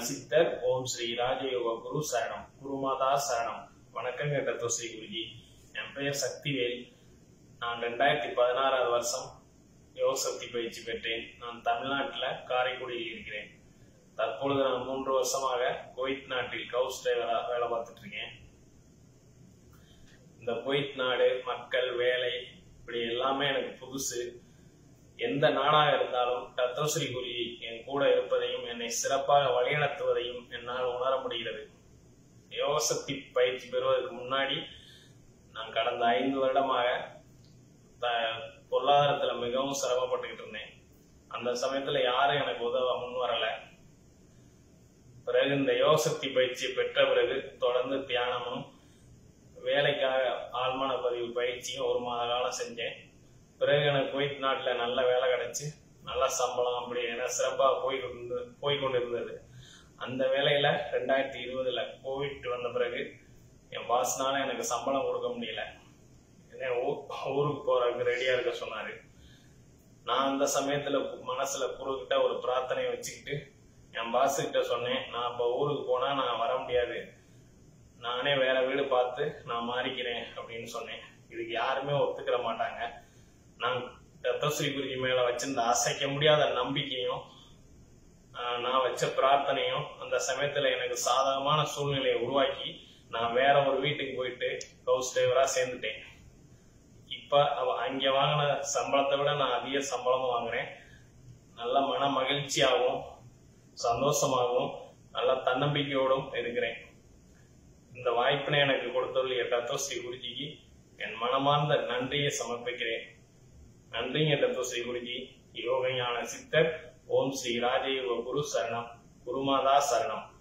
சித்தர் ஓம் ஸ்ரீ ராஜயோக குரு சரணம் குருமாதா சரணம் வணக்கம் கேட்ட ஸ்ரீ குருஜி என் பெயர் சக்திவேல் நான் ரெண்டாயிரத்தி பதினாறாவது வருஷம் யோக சக்தி பயிற்சி பெற்றேன் நான் தமிழ்நாட்டில் காரைக்குடியில் இருக்கிறேன் தற்பொழுது நான் மூன்று வருஷமாக குவைத் நாட்டில் கவுஸ் டிரைவரா வேலை பார்த்துட்டு இருக்கேன் இந்த குவைத் நாடு மக்கள் வேலை இப்படி எல்லாமே எனக்கு புதுசு எந்த நாடாக இருந்தாலும் தத்வஸ்ரீ குருஜி என் கூட இருப்பதையும் என்னை சிறப்பாக வழிநடத்துவதையும் என்னால் உணர முடிகிறது யோகசக்தி பயிற்சி பெறுவதற்கு முன்னாடி நான் கடந்த ஐந்து வருடமாக த- பொருளாதாரத்துல மிகவும் சிரமப்பட்டுக்கிட்டு இருந்தேன் அந்த சமயத்துல யாரும் எனக்கு உதவ முன் வரல பிறகு இந்த யோகசக்தி பயிற்சி பெற்ற பிறகு தொடர்ந்து தியானமும் வேலைக்காக ஆழ்மன பதிவு பயிற்சியும் ஒரு மாத காலம் செஞ்சேன் பிறகு எனக்கு குவைத் நாட்டுல நல்ல வேலை கிடைச்சு நல்ல சம்பளம் அப்படி என சிறப்பாக போய் கொண்டு போய் கொண்டிருந்தது அந்த வேலையில ரெண்டாயிரத்தி இருபதுல கோவிட் வந்த பிறகு என் பாஸ்னால எனக்கு சம்பளம் கொடுக்க முடியல என்ன ஊ- ஊருக்கு போறதுக்கு ரெடியா இருக்க சொன்னாரு நான் அந்த சமயத்துல மனசுல குறுக்கிட்ட ஒரு பிரார்த்தனையை வச்சுக்கிட்டு என் பாஸ் கிட்ட சொன்னேன் நான் இப்ப ஊருக்கு போனா நான் வர முடியாது நானே வேற வீடு பார்த்து நான் மாறிக்கிறேன் அப்படின்னு சொன்னேன் இதுக்கு யாருமே ஒத்துக்கிற மாட்டாங்க நான் தத்தஸ்ரீ குருஜி மேல வச்சிருந்த அசைக்க முடியாத நம்பிக்கையும் ஆஹ், நான் வச்ச பிரார்த்தனையும் அந்த சமயத்துல எனக்கு சாதகமான சூழ்நிலையை உருவாக்கி நான் வேற ஒரு வீட்டுக்கு போயிட்டு ஹவுஸ் டிரைவரா சேர்ந்துட்டேன் இப்ப அவ- அங்க வாங்கின சம்பளத்தை விட நான் அதிக சம்பளமும் வாங்குறேன் நல்ல மன மகிழ்ச்சியாகவும் சந்தோஷமாகவும் நல்ல தன்னம்பிக்கையோடும் இருக்கிறேன் இந்த வாய்ப்பினை எனக்கு கொடுத்துள்ள டத்தோ ஸ்ரீ குருஜிக்கு என் மனமார்ந்த நன்றியை சமர்ப்பிக்கிறேன் நன்றிங்க டத்தோ ஸ்ரீ குருஜி யோக ஞான சித்தர் ஓம் ஸ்ரீ ராஜயோக குரு சரணம் குருமாதா சரணம்